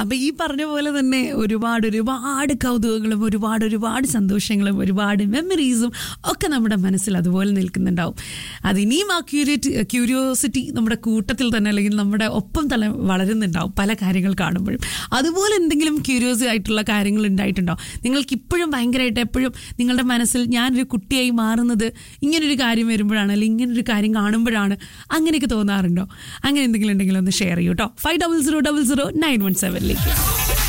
അപ്പൊ ഈ പറഞ്ഞ പോലെ തന്നെ ഒരുപാട് ഒരുപാട് കൗതുകങ്ങളും ഒരുപാട് ഒരുപാട് സന്തോഷങ്ങളും ഒരുപാട് മെമ്മറീസും ഒക്കെ നമ്മുടെ മനസ്സിൽ അതുപോലെ നിൽക്കുന്നുണ്ടാവും അതിനിയും ആ ക്യൂരിയറ്റി ക്യൂരിയോസിറ്റി നമ്മുടെ കൂട്ടത്തിൽ തന്നെ അല്ലെങ്കിൽ നമ്മുടെ ഒപ്പം തന്നെ വളരുന്നുണ്ടാവും പല കാര്യങ്ങൾ കാണുമ്പോഴും അതുപോലെ എന്തെങ്കിലും ക്യൂരിയോസ് ആയിട്ടുള്ള കാര്യങ്ങൾ ഉണ്ടായിട്ടുണ്ടോ നിങ്ങൾക്ക് ഇപ്പോഴും ഭയങ്കരമായിട്ട് എപ്പോഴും നിങ്ങളുടെ മനസ്സിൽ ഞാനൊരു കുട്ടിയായി മാറുന്നത് ഇങ്ങനൊരു കാര്യം വരുമ്പോഴാണ് അല്ലെങ്കിൽ ഇങ്ങനൊരു കാര്യം കാണുമ്പോഴാണ് അങ്ങനെയൊക്കെ തോന്നാറുണ്ടോ അങ്ങനെ എന്തെങ്കിലും ഉണ്ടെങ്കിൽ ഒന്ന് ഷെയർ ചെയ്യൂ കേട്ടോ five double zero double zero nine one സെവനിലേക്ക്